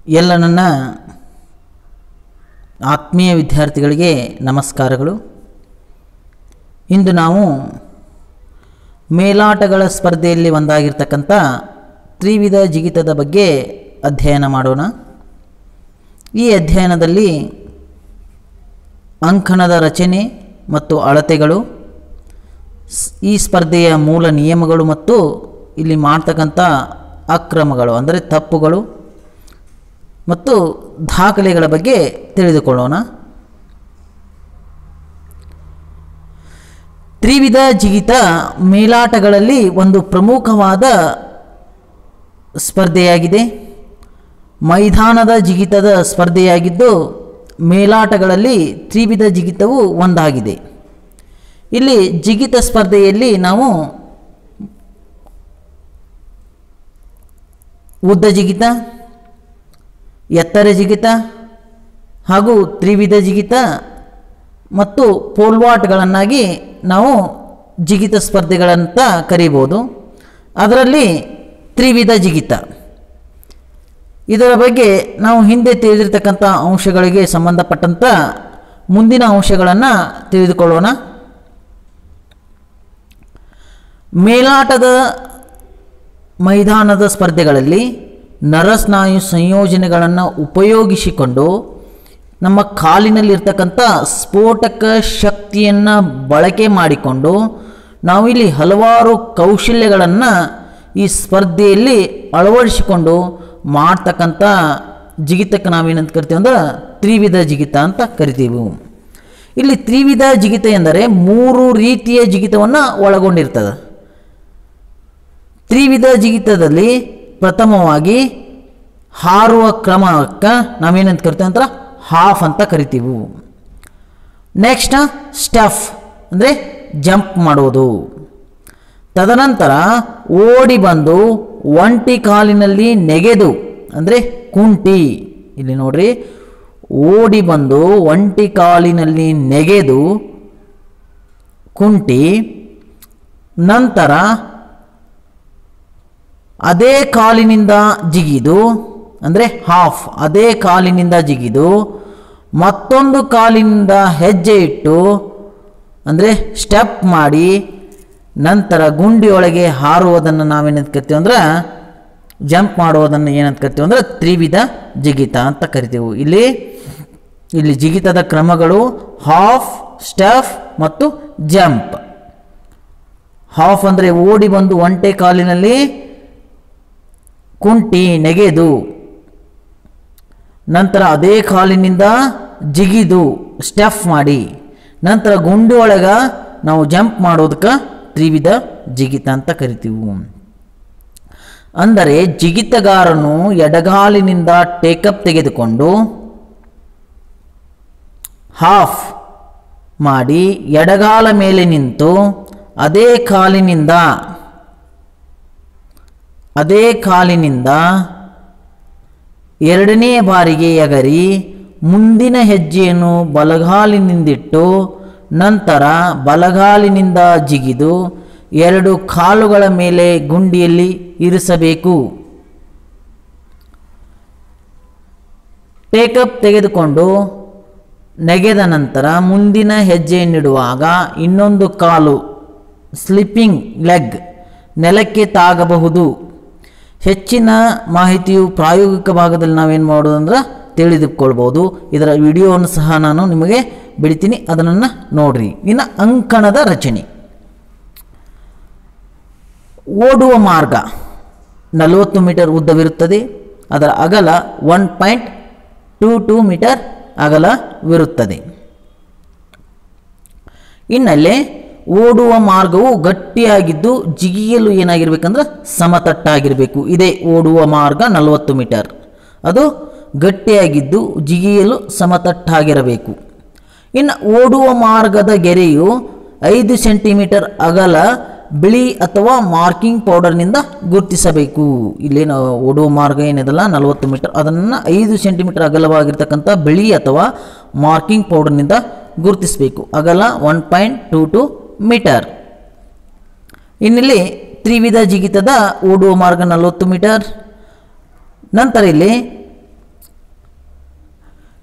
ಎಲ್ಲ ನನ್ನ ಆತ್ಮೀಯ ವಿದ್ಯಾರ್ಥಿಗಳಿಗೆ ನಮಸ್ಕಾರಗಳು ಇಂದು ನಾವು ಮೇಲಾಟಗಳ ಸ್ಪರ್ಧೆಯಲ್ಲಿ ಒಂದಾಗಿರ್ತಕ್ಕಂಥ ತ್ರಿವಿಧ ಜಿಗಿತದ ಬಗ್ಗೆ ಅಧ್ಯಯನ ಮಾಡೋಣ ಈ ಅಧ್ಯಯನದಲ್ಲಿ ಅಂಕಣದ ರಚನೆ ಮತ್ತು ಅಳತೆಗಳು ಸ್- ಈ ಸ್ಪರ್ಧೆಯ ಮೂಲ ನಿಯಮಗಳು ಮತ್ತು ಇಲ್ಲಿ ಮಾಡ್ತಕ್ಕಂಥ ಅಕ್ರಮಗಳು ಅಂದರೆ ತಪ್ಪುಗಳು ಮತ್ತು ದಾಖಲೆಗಳ ಬಗ್ಗೆ ತಿಳಿದುಕೊಳ್ಳೋಣ ತ್ರಿವಿಧ ಜಿಗಿತ ಮೇಲಾಟಗಳಲ್ಲಿ ಒಂದು ಪ್ರಮುಖವಾದ ಸ್ಪರ್ಧೆಯಾಗಿದೆ ಮೈದಾನದ ಜಿಗಿತದ ಸ್ಪರ್ಧೆಯಾಗಿದ್ದು ಮೇಲಾಟಗಳಲ್ಲಿ ತ್ರಿವಿಧ ಜಿಗಿತವು ಒಂದಾಗಿದೆ ಇಲ್ಲಿ ಜಿಗಿತ ಸ್ಪರ್ಧೆಯಲ್ಲಿ ನಾವು ಉದ್ದ ಜಿಗಿತ ಎತ್ತರ ಜಿಗಿತ ಹಾಗೂ ತ್ರಿವಿಧ ಜಿಗಿತ ಮತ್ತು ಪೋಲ್ವಾಟ್ಗಳನ್ನಾಗಿ ನಾವು ಜಿಗಿತ ಸ್ಪರ್ಧೆಗಳಂತ ಕರೀಬೋದು ಅದರಲ್ಲಿ ತ್ರಿವಿಧ ಜಿಗಿತ ಇದರ ಬಗ್ಗೆ ನಾವು ಹಿಂದೆ ತಿಳಿದಿರ್ತಕ್ಕಂಥ ಅಂಶಗಳಿಗೆ ಸಂಬಂಧಪಟ್ಟಂಥ ಮುಂದಿನ ಅಂಶಗಳನ್ನು ತಿಳಿದುಕೊಳ್ಳೋಣ ಮೇಲಾಟದ ಮೈದಾನದ ಸ್ಪರ್ಧೆಗಳಲ್ಲಿ ನರಸ್ನಾಯು ಸಂಯೋಜನೆಗಳನ್ನು ಉಪಯೋಗಿಸಿಕೊಂಡು ನಮ್ಮ ಕಾಲಿನಲ್ಲಿರ್ತಕ್ಕಂಥ ಸ್ಫೋಟಕ ಶಕ್ತಿಯನ್ನು ಬಳಕೆ ಮಾಡಿಕೊಂಡು ನಾವಿಲ್ಲಿ ಹಲವಾರು ಕೌಶಲ್ಯಗಳನ್ನು ಈ ಸ್ಪರ್ಧೆಯಲ್ಲಿ ಅಳವಡಿಸಿಕೊಂಡು ಮಾಡ್ತಕ್ಕಂಥ ಜಿಗಿತಕ್ಕೆ ನಾವೇನಂತ ಕರಿತೀವಿ ಅಂದ್ರೆ ತ್ರಿವಿಧ ಜಿಗಿತ ಅಂತ ಕರಿತೀವಿ ಇಲ್ಲಿ ತ್ರಿವಿಧ ಜಿಗಿತ ಎಂದರೆ ಮೂರು ರೀತಿಯ ಜಿಗಿತವನ್ನು ಒಳಗೊಂಡಿರ್ತದೆ ತ್ರಿವಿಧ ಜಿಗಿತದಲ್ಲಿ ಪ್ರಥಮವಾಗಿ ಹಾರುವ ಕ್ರಮಕ್ಕೆ ನಾವೇನಂತ ಕರಿತೀವಿ ಅಂತ ಹಾಫ್ ಅಂತ ಕರಿತೀವಿ ನೆಕ್ಸ್ಟ್ ಸ್ಟಫ್ ಅಂದರೆ ಜಂಪ್ ಮಾಡೋದು ತದನಂತರ ಓಡಿ ಬಂದು ಒಂಟಿ ಕಾಲಿನಲ್ಲಿ ನೆಗೆದು ಅಂದರೆ ಕುಂಟಿ ಇಲ್ಲಿ ನೋಡ್ರಿ ಓಡಿ ಬಂದು ಒಂಟಿ ಕಾಲಿನಲ್ಲಿ ನೆಗೆದು ಕುಂಟಿ ನಂತರ ಅದೇ ಕಾಲಿನಿಂದ ಜಿಗಿದು ಅಂದರೆ ಹಾಫ್ ಅದೇ ಕಾಲಿನಿಂದ ಜಿಗಿದು ಮತ್ತೊಂದು ಕಾಲಿನಿಂದ ಹೆಜ್ಜೆ ಇಟ್ಟು ಅಂದರೆ ಸ್ಟೆಪ್ ಮಾಡಿ ನಂತರ ಗುಂಡಿಯೊಳಗೆ ಹಾರುವುದನ್ನು ನಾವೇನಂತ ಕರಿತೀವಿ ಅಂದ್ರೆ ಜಂಪ್ ಮಾಡುವುದನ್ನು ಏನಂತ ಕರಿತೀವಿ ಅಂದ್ರೆ ತ್ರಿವಿಧ ಜಿಗಿತ ಅಂತ ಕರಿತೀವಿ ಇಲ್ಲಿ ಇಲ್ಲಿ ಜಿಗಿತದ ಕ್ರಮಗಳು ಹಾಫ್ ಸ್ಟೆಫ್ ಮತ್ತು ಜಂಪ್ ಹಾಫ್ ಅಂದರೆ ಓಡಿ ಬಂದು ಒಂಟೆ ಕಾಲಿನಲ್ಲಿ ಕುಂಟಿ ನೆಗೆದು ನಂತರ ಅದೇ ಕಾಲಿನಿಂದ ಜಿಗಿದು ಸ್ಟೆಫ್ ಮಾಡಿ ನಂತರ ಗುಂಡಿ ಒಳಗ ನಾವು ಜಂಪ್ ಮಾಡೋದಕ್ಕೆ ತ್ರಿವಿಧ ಜಿಗಿತ ಅಂತ ಕರಿತೀವಿ ಅಂದರೆ ಜಿಗಿತಗಾರನು ಎಡಗಾಲಿನಿಂದ ಟೇಕಪ್ ತೆಗೆದುಕೊಂಡು ಹಾಫ್ ಮಾಡಿ ಎಡಗಾಲ ಮೇಲೆ ನಿಂತು ಅದೇ ಕಾಲಿನಿಂದ ಅದೇ ಕಾಲಿನಿಂದ ಎರಡನೇ ಬಾರಿಗೆ ಎಗರಿ ಮುಂದಿನ ಹೆಜ್ಜೆಯನ್ನು ಬಲಗಾಲಿನಿಂದಿಟ್ಟು ನಂತರ ಬಲಗಾಲಿನಿಂದ ಜಿಗಿದು ಎರಡು ಕಾಲುಗಳ ಮೇಲೆ ಗುಂಡಿಯಲ್ಲಿ ಇರಿಸಬೇಕು ಟೇಕಪ್ ತೆಗೆದುಕೊಂಡು ನೆಗೆದ ನಂತರ ಮುಂದಿನ ಹೆಜ್ಜೆಯನ್ನಿಡುವಾಗ ಇನ್ನೊಂದು ಕಾಲು ಸ್ಲಿಪ್ಪಿಂಗ್ ಲೆಗ್ ನೆಲಕ್ಕೆ ತಾಗಬಹುದು ಹೆಚ್ಚಿನ ಮಾಹಿತಿಯು ಪ್ರಾಯೋಗಿಕ ಭಾಗದಲ್ಲಿ ನಾವೇನು ಮಾಡೋದು ಅಂದ್ರೆ ತಿಳಿದುಕೊಳ್ಬೋದು ಇದರ ವಿಡಿಯೋವನ್ನು ಸಹ ನಾನು ನಿಮಗೆ ಬಿಡ್ತೀನಿ ಅದನ್ನು ನೋಡ್ರಿ ಇನ್ನು ಅಂಕಣದ ರಚನೆ ಓಡುವ ಮಾರ್ಗ ನಲವತ್ತು ಮೀಟರ್ ಉದ್ದವಿರುತ್ತದೆ ಅದರ ಅಗಲ one point two two metre ಅಗಲವಿರುತ್ತದೆ ಇನ್ನಲ್ಲೇ ಓಡುವ ಮಾರ್ಗವು ಗಟ್ಟಿಯಾಗಿದ್ದು ಜಿಗಿಯಲು ಏನಾಗಿರ್ಬೇಕಂದ್ರೆ ಸಮತಟ್ಟಾಗಿರಬೇಕು ಇದೇ ಓಡುವ ಮಾರ್ಗ ನಲವತ್ತು ಮೀಟರ್ ಅದು ಗಟ್ಟಿಯಾಗಿದ್ದು ಜಿಗಿಯಲು ಸಮತಟ್ಟಾಗಿರಬೇಕು ಇನ್ನು ಓಡುವ ಮಾರ್ಗದ ಗೆರೆಯು ಐದು ಸೆಂಟಿಮೀಟರ್ ಅಗಲ ಬಿಳಿ ಅಥವಾ ಮಾರ್ಕಿಂಗ್ ಪೌಡರ್ನಿಂದ ಗುರುತಿಸಬೇಕು ಇಲ್ಲೇನು ಓಡುವ ಮಾರ್ಗ ಏನಿದಲ್ಲ ನಲವತ್ತು ಮೀಟರ್ ಅದನ್ನು ಐದು ಸೆಂಟಿಮೀಟರ್ ಅಗಲವಾಗಿರ್ತಕ್ಕಂಥ ಬಿಳಿ ಅಥವಾ ಮಾರ್ಕಿಂಗ್ ಪೌಡರ್ನಿಂದ ಗುರುತಿಸಬೇಕು ಅಗಲ one point two two metre ಇನ್ನಿಲ್ಲಿ ತ್ರಿವಿಧ ಜಿಗಿತದ ಓಡುವ ಮಾರ್ಗ ನಲವತ್ತು ಮೀಟರ್ ನಂತರ ಇಲ್ಲಿ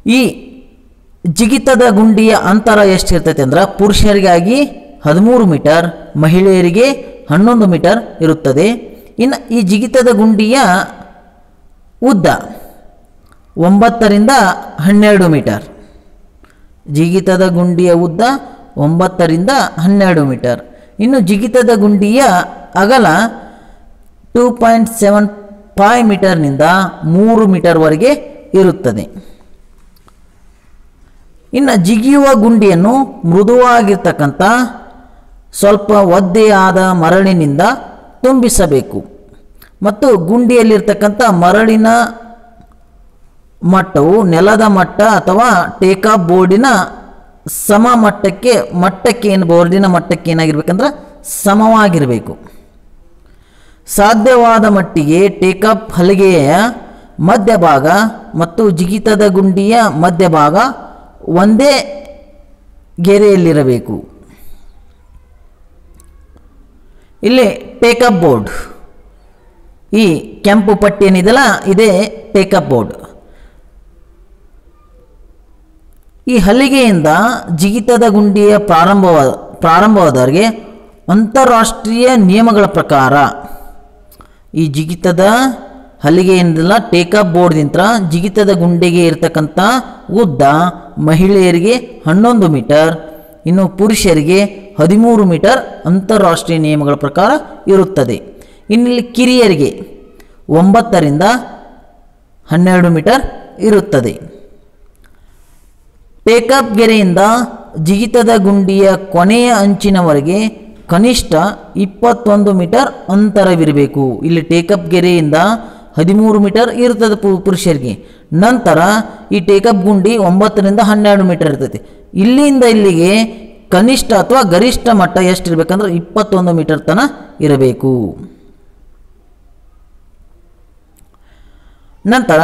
ಈ ಜಿಗಿತದ ಗುಂಡಿಯ ಅಂತರ ಎಷ್ಟಿರ್ತೈತೆ ಅಂದ್ರೆ ಪುರುಷರಿಗಾಗಿ ಹದಿಮೂರು ಮೀಟರ್ ಮಹಿಳೆಯರಿಗೆ ಹನ್ನೊಂದು ಮೀಟರ್ ಇರುತ್ತದೆ ಇನ್ನು ಈ ಜಿಗಿತದ ಗುಂಡಿಯ ಉದ್ದ ಒಂಬತ್ತರಿಂದ ಹನ್ನೆರಡು ಮೀಟರ್ ಜಿಗಿತದ ಗುಂಡಿಯ ಉದ್ದ ಒಂಬತ್ತರಿಂದ ಹನ್ನೆರಡು ಮೀಟರ್ ಇನ್ನು ಜಿಗಿತದ ಗುಂಡಿಯ ಅಗಲ ಟೂ ಪಾಯಿಂಟ್ ಸೆವೆನ್ ಫೈವ್ ಮೀಟರ್ನಿಂದ ಮೂರು ಮೀಟರ್ವರೆಗೆ ಇರುತ್ತದೆ ಇನ್ನು ಜಿಗಿಯುವ ಗುಂಡಿಯನ್ನು ಮೃದುವಾಗಿರ್ತಕ್ಕಂಥ ಸ್ವಲ್ಪ ಒದ್ದೆಯಾದ ಮರಳಿನಿಂದ ತುಂಬಿಸಬೇಕು ಮತ್ತು ಗುಂಡಿಯಲ್ಲಿರ್ತಕ್ಕಂಥ ಮರಳಿನ ಮಟ್ಟವು ನೆಲದ ಮಟ್ಟ ಅಥವಾ ಟೇಕಾಫ್ ಬೋರ್ಡಿನ ಸಮ ಮಟ್ಟಕ್ಕೆ ಮಟ್ಟಕ್ಕೆ ಏನು ಬೋರ್ಡಿನ ಮಟ್ಟಕ್ಕೆ ಏನಾಗಿರ್ಬೇಕಂದ್ರೆ ಸಮವಾಗಿರಬೇಕು ಸಾಧ್ಯವಾದ ಮಟ್ಟಿಗೆ ಟೇಕಾಫ್ ಹಲಿಗೆಯ ಮಧ್ಯಭಾಗ ಮತ್ತು ಜಿಗಿತದ ಗುಂಡಿಯ ಮಧ್ಯಭಾಗ ಒಂದೇ ಗೆರೆಯಲ್ಲಿರಬೇಕು ಇಲ್ಲಿ ಟೇಕಪ್ ಬೋರ್ಡ್ ಈ ಕೆಂಪು ಪಟ್ಟಿ ಏನಿದೆಯಲ್ಲ ಇದೇ ಟೇಕಪ್ ಬೋರ್ಡ್ ಈ ಹಲಿಗೆಯಿಂದ ಜಿಗಿತದ ಗುಂಡಿಯ ಪ್ರಾರಂಭವ ಪ್ರಾರಂಭವಾದವರಿಗೆ ಅಂತಾರಾಷ್ಟ್ರೀಯ ನಿಯಮಗಳ ಪ್ರಕಾರ ಈ ಜಿಗಿತದ ಹಲಿಗೆ ಏನಿದೆಯಲ್ಲ ಟೇಕಪ್ ಬೋರ್ಡ್ದಿಂತ ಜಿಗಿತದ ಗುಂಡಿಗೆ ಇರತಕ್ಕಂಥ ಉದ್ದ ಮಹಿಳೆಯರಿಗೆ ಹನ್ನೊಂದು ಮೀಟರ್ ಇನ್ನು ಪುರುಷರಿಗೆ ಹದಿಮೂರು ಮೀಟರ್ ಅಂತಾರಾಷ್ಟ್ರೀಯ ನಿಯಮಗಳ ಪ್ರಕಾರ ಇರುತ್ತದೆ ಇನ್ನಿಲ್ಲಿ ಕಿರಿಯರಿಗೆ ಒಂಬತ್ತರಿಂದ ಹನ್ನೆರಡು ಮೀಟರ್ ಇರುತ್ತದೆ ಟೇಕಪ್ ಗೆರೆಯಿಂದ ಜಿಗಿತದ ಗುಂಡಿಯ ಕೊನೆಯ ಅಂಚಿನವರೆಗೆ ಕನಿಷ್ಠ ಇಪ್ಪತ್ತೊಂದು ಮೀಟರ್ ಅಂತರವಿರಬೇಕು ಇಲ್ಲಿ ಟೇಕಪ್ ಗೆರೆಯಿಂದ ಹದಿಮೂರು ಮೀಟರ್ ಇರ್ತದೆ ಪು ಪುರುಷರಿಗೆ ನಂತರ ಈ ಟೇಕಪ್ ಗುಂಡಿ ಒಂಬತ್ತರಿಂದ ಹನ್ನೆರಡು ಮೀಟರ್ ಇರ್ತೈತಿ ಇಲ್ಲಿಂದ ಇಲ್ಲಿಗೆ ಕನಿಷ್ಠ ಅಥವಾ ಗರಿಷ್ಠ ಮಟ್ಟ ಎಷ್ಟಿರ್ಬೇಕಂದ್ರೆ ಇಪ್ಪತ್ತೊಂದು ಮೀಟರ್ ತನ ಇರಬೇಕು ನಂತರ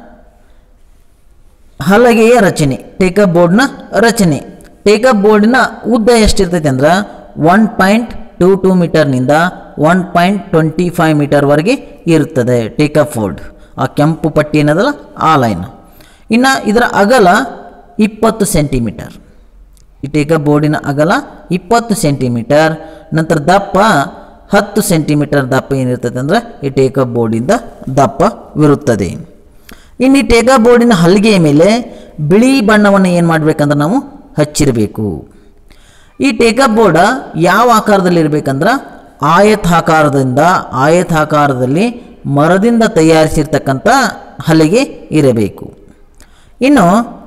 ಹಲಗೆಯ ರಚನೆ ಟೇಕಪ್ ಬೋರ್ಡ್ನ ರಚನೆ ಟೇಕಪ್ ಬೋರ್ಡಿನ ಉದ್ದ ಎಷ್ಟಿರ್ತೈತೆ ಅಂದ್ರೆ ಒನ್ ಪಾಯಿಂಟ್ ಟೂ ಟೂ ಮೀಟರ್ನಿಂದ ಒನ್ ಪಾಯಿಂಟ್ ಟ್ವೆಂಟಿ ಫೈವ್ ಮೀಟರ್ವರೆಗೆ ಇರುತ್ತದೆ ಟೇಕಪ್ ಬೋರ್ಡ್ ಆ ಕೆಂಪು ಪಟ್ಟಿ ಏನದಲ್ಲ ಆ ಲೈನ್ ಇನ್ನು ಇದರ ಅಗಲ ಇಪ್ಪತ್ತು ಸೆಂಟಿಮೀಟರ್ ಈ ಟೇಕಪ್ ಬೋರ್ಡಿನ ಅಗಲ ಇಪ್ಪತ್ತು ಸೆಂಟಿಮೀಟರ್ ನಂತರ ದಪ್ಪ ಹತ್ತು ಸೆಂಟಿಮೀಟರ್ ದಪ್ಪ ಏನಿರ್ತದೆ ಅಂದರೆ ಈ ಟೇಕಪ್ ಬೋರ್ಡಿಂದ ದಪ್ಪವಿರುತ್ತದೆ ಇನ್ನು ಈ ಟೇಕಪ್ ಬೋರ್ಡಿನ ಹಲಿಗೆಯ ಮೇಲೆ ಬಿಳಿ ಬಣ್ಣವನ್ನು ಏನು ಮಾಡಬೇಕಂದ್ರೆ ನಾವು ಹಚ್ಚಿರಬೇಕು ಈ ಟೇಕಪ್ ಬೋರ್ಡ ಯಾವ ಆಕಾರದಲ್ಲಿ ಇರಬೇಕಂದ್ರೆ ಆಯತಾಕಾರದಿಂದ ಆಯತಾಕಾರದಲ್ಲಿ ಮರದಿಂದ ತಯಾರಿಸಿರ್ತಕ್ಕಂಥ ಹಲಿಗೆ ಇರಬೇಕು ಇನ್ನು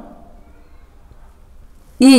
ಈ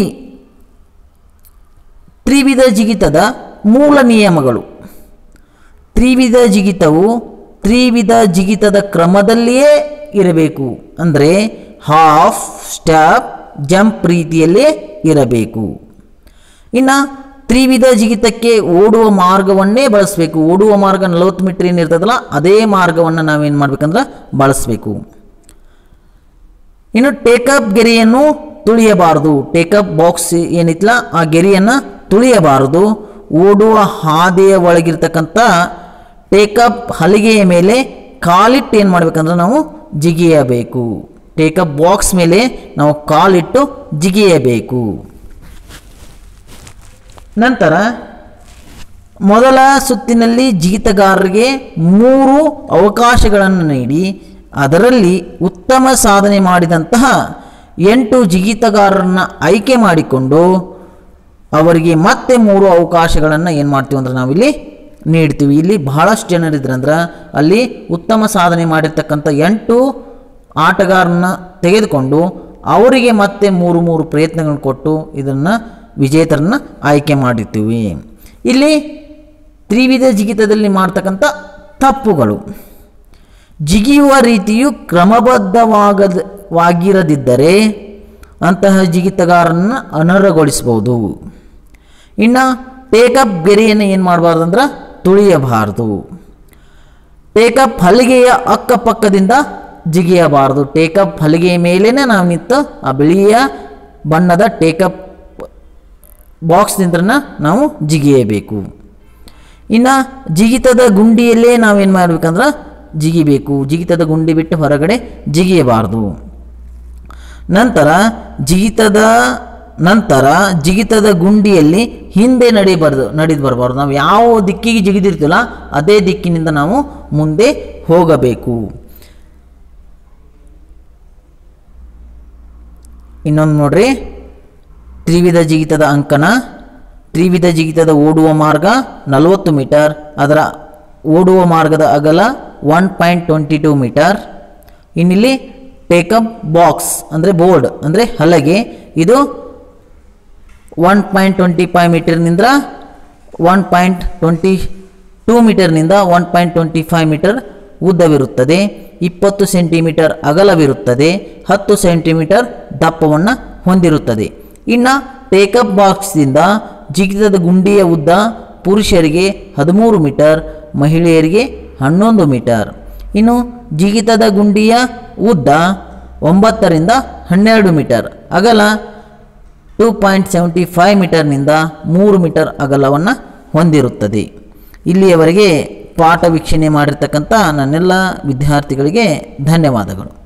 ತ್ರಿವಿಧ ಜಿಗಿತದ ಮೂಲ ನಿಯಮಗಳು ತ್ರಿವಿಧ ಜಿಗಿತವು ತ್ರಿವಿಧ ಜಿಗಿತದ ಕ್ರಮದಲ್ಲಿಯೇ ಇರಬೇಕು ಅಂದರೆ ಹಾಫ್ ಸ್ಟ್ಯಾಪ್ ಜಂಪ್ ರೀತಿಯಲ್ಲೇ ಇರಬೇಕು ಇನ್ನು ತ್ರಿವಿಧ ಜಿಗಿತಕ್ಕೆ ಓಡುವ ಮಾರ್ಗವನ್ನೇ ಬಳಸಬೇಕು ಓಡುವ ಮಾರ್ಗ ನಲವತ್ತು ಮೀಟರ್ ಏನಿರ್ತದಲ್ಲ ಅದೇ ಮಾರ್ಗವನ್ನು ನಾವೇನು ಮಾಡ್ಬೇಕಂದ್ರೆ ಬಳಸಬೇಕು ಇನ್ನು ಟೇಕಪ್ ಗೆರೆಯನ್ನು ತುಳಿಯಬಾರದು ಟೇಕಪ್ ಬಾಕ್ಸ್ ಏನಿತ್ತಲ್ಲ ಆ ಗೆರೆಯನ್ನು ತುಳಿಯಬಾರದು ಓಡುವ ಹಾದಿಯ ಒಳಗಿರ್ತಕ್ಕಂಥ ಟೇಕಪ್ ಹಲಿಗೆಯ ಮೇಲೆ ಕಾಲಿಟ್ಟು ಏನು ಮಾಡ್ಬೇಕಂದ್ರೆ ನಾವು ಜಿಗಿಯಬೇಕು ಟೇಕಪ್ ಬಾಕ್ಸ್ ಮೇಲೆ ನಾವು ಕಾಲಿಟ್ಟು ಜಿಗಿಯಬೇಕು ನಂತರ ಮೊದಲ ಸುತ್ತಿನಲ್ಲಿ ಜಿಗಿತಗಾರರಿಗೆ ಮೂರು ಅವಕಾಶಗಳನ್ನು ನೀಡಿ ಅದರಲ್ಲಿ ಉತ್ತಮ ಸಾಧನೆ ಮಾಡಿದಂತಹ ಎಂಟು ಜಿಗಿತಗಾರರನ್ನು ಆಯ್ಕೆ ಮಾಡಿಕೊಂಡು ಅವರಿಗೆ ಮತ್ತೆ ಮೂರು ಅವಕಾಶಗಳನ್ನು ಏನು ಮಾಡ್ತೀವಿ ಅಂದ್ರೆ ನಾವಿಲ್ಲಿ ನೀಡ್ತೀವಿ ಇಲ್ಲಿ ಬಹಳಷ್ಟು ಜನರಿದ್ರಂದ್ರೆ ಅಲ್ಲಿ ಉತ್ತಮ ಸಾಧನೆ ಮಾಡಿರ್ತಕ್ಕಂಥ ಎಂಟು ಆಟಗಾರರನ್ನ ತೆಗೆದುಕೊಂಡು ಅವರಿಗೆ ಮತ್ತೆ ಮೂರು ಮೂರು ಪ್ರಯತ್ನಗಳನ್ನು ಕೊಟ್ಟು ಇದನ್ನು ವಿಜೇತರನ್ನ ಆಯ್ಕೆ ಮಾಡಿರ್ತೀವಿ ಇಲ್ಲಿ ತ್ರಿವಿಧ ಜಿಗಿತದಲ್ಲಿ ಮಾಡ್ತಕ್ಕಂಥ ತಪ್ಪುಗಳು ಜಿಗಿಯುವ ರೀತಿಯು ಕ್ರಮಬದ್ಧವಾಗದ ವಾಗಿರದಿದ್ದರೆ ಅಂತಹ ಜಿಗಿತಗಾರರನ್ನು ಅನರ್ಹಗೊಳಿಸ್ಬೋದು ಇನ್ನು ಟೇಕಪ್ ಗೆರೆಯನ್ನು ಏನು ಮಾಡಬಾರ್ದು ಅಂದ್ರೆ ತುಳಿಯಬಾರದು ಟೇಕಪ್ ಹಲಿಗೆಯ ಅಕ್ಕಪಕ್ಕದಿಂದ ಜಿಗಿಯಬಾರದು ಟೇಕಪ್ ಹಲಿಗೆಯ ಮೇಲೇ ನಾವು ನಿಂತು ಆ ಬಿಳಿಯ ಬಣ್ಣದ ಟೇಕಪ್ ಬಾಕ್ಸ್ನಿಂದ ನಾವು ಜಿಗಿಯಬೇಕು ಇನ್ನು ಜಿಗಿತದ ಗುಂಡಿಯಲ್ಲೇ ನಾವೇನು ಮಾಡಬೇಕಂದ್ರೆ ಜಿಗಿಬೇಕು ಜಿಗಿತದ ಗುಂಡಿ ಬಿಟ್ಟು ಹೊರಗಡೆ ಜಿಗಿಯಬಾರ್ದು ನಂತರ ಜಿಗಿತದ ನಂತರ ಜಿಗಿತದ ಗುಂಡಿಯಲ್ಲಿ ಹಿಂದೆ ನಡಿಬಾರ್ದು ನಡೆದು ಬರಬಾರ್ದು ನಾವು ಯಾವ ದಿಕ್ಕಿಗೆ ಜಿಗಿದಿರ್ತೀವಲ್ಲ ಅದೇ ದಿಕ್ಕಿನಿಂದ ನಾವು ಮುಂದೆ ಹೋಗಬೇಕು ಇನ್ನೊಂದು ನೋಡ್ರಿ ತ್ರಿವಿಧ ಜಿಗಿತದ ಅಂಕನ ತ್ರಿವಿಧ ಜಿಗಿತದ ಓಡುವ ಮಾರ್ಗ ನಲವತ್ತು ಮೀಟರ್ ಅದರ ಓಡುವ ಮಾರ್ಗದ ಅಗಲ one point twenty two metre ಇನ್ನಿಲ್ಲಿ ಟೇಕಪ್ ಬಾಕ್ಸ್ ಅಂದರೆ ಬೋರ್ಡ್ ಅಂದರೆ ಹಲಗೆ ಇದು ಒನ್ ಪಾಯಿಂಟ್ ಟ್ವೆಂಟಿ ಫೈವ್ ಮೀಟರ್ನಿಂದ ಒನ್ ಪಾಯಿಂಟ್ ಟ್ವೆಂಟಿ ಟೂ ಮೀಟರ್ನಿಂದ one point twenty five metre ಉದ್ದವಿರುತ್ತದೆ ಇಪ್ಪತ್ತು ಸೆಂಟಿಮೀಟರ್ ಅಗಲವಿರುತ್ತದೆ ಹತ್ತು ಸೆಂಟಿಮೀಟರ್ ದಪ್ಪವನ್ನು ಹೊಂದಿರುತ್ತದೆ ಇನ್ನು ಟೇಕಪ್ ಬಾಕ್ಸ್ದಿಂದ ಜಿಗಿತದ ಗುಂಡಿಯ ಉದ್ದ ಪುರುಷರಿಗೆ ಹದಿಮೂರು ಮೀಟರ್ ಮಹಿಳೆಯರಿಗೆ ಹನ್ನೊಂದು ಮೀಟರ್ ಇನ್ನು ಜಿಗಿತದ ಗುಂಡಿಯ ಉದ್ದ ಒಂಬತ್ತರಿಂದ ಹನ್ನೆರಡು ಮೀಟರ್ ಅಗಲ ಟೂ ಪಾಯಿಂಟ್ ಸೆವೆಂಟಿ ಫೈವ್ ಮೀಟರ್ನಿಂದ ಮೂರು ಮೀಟರ್ ಅಗಲವನ್ನು ಹೊಂದಿರುತ್ತದೆ ಇಲ್ಲಿಯವರೆಗೆ ಪಾಠ ವೀಕ್ಷಣೆ ಮಾಡಿರ್ತಕ್ಕಂಥ ನನ್ನೆಲ್ಲ ವಿದ್ಯಾರ್ಥಿಗಳಿಗೆ ಧನ್ಯವಾದಗಳು